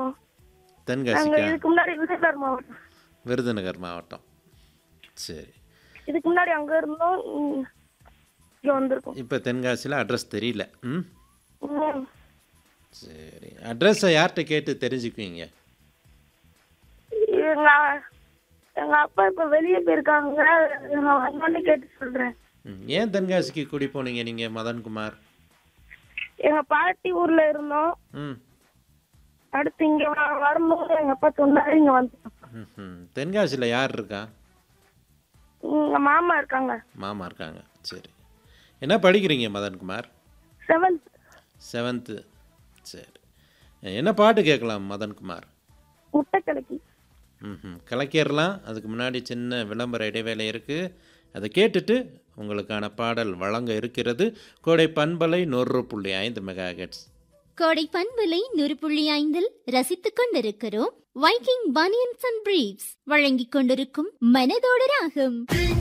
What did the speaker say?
இருக்கோம் நாங்க தென்காசிக்கா இதுக்கு முன்னாடி விருதுநகர் மாவட்டம் விருதுநகர் மாவட்டம் சரி இதுக்கு முன்னாடி அங்க இருந்தோம் ம், இங்க வந்திருக்கோம் இப்போ தென்காசியில் அட்ரஸ் தெரியல ம் ம். சரி அட்ரஸை யார்கிட்ட கேட்டு தெரிஞ்சுக்குவீங்க எங்க எங்க அப்பா இப்ப வெளியே போயிருக்காங்க நான் வந்தோடனே கேட்டு சொல்றேன் ம் ஏன் தென்காசிக்கு குடி போனீங்க நீங்கள் மதன்குமார் எங்க பாட்டி ஊர்ல இருந்தோம் ம் அடுத்து இங்க வ- வரும்போது எங்க அப்பா சொன்னாரு இங்க வந்துட்டோம் ம், ம் தென்காசியில் யார் இருக்கா எங்க மாமா இருக்காங்க மாமா இருக்காங்க சரி என்ன படிக்கிறீங்க மதன்குமார் செவன்த் செவன்த்து சரி என்ன பாட்டு கேட்கலாம் மதன்குமார் முட்டை கலக்கி ம் கலக்கிடலாம் அதுக்கு முன்னாடி சின்ன விளம்பர இடைவேளை இருக்குது அதை கேட்டுட்டு உங்களுக்கான பாடல் வழங்க இருக்கிறது கோடை பண்பலை நூறு புள்ளி ஐந்து மெகா கோடை பண்பலை நூறு புள்ளி ஐந்தில் ரசித்துக் கொண்டிருக்கிறோம் வைக்கிங் பனியன்ஸ் அண்ட் பிரீவ்ஸ் வழங்கிக் கொண்டிருக்கும் மனதோட ராகம்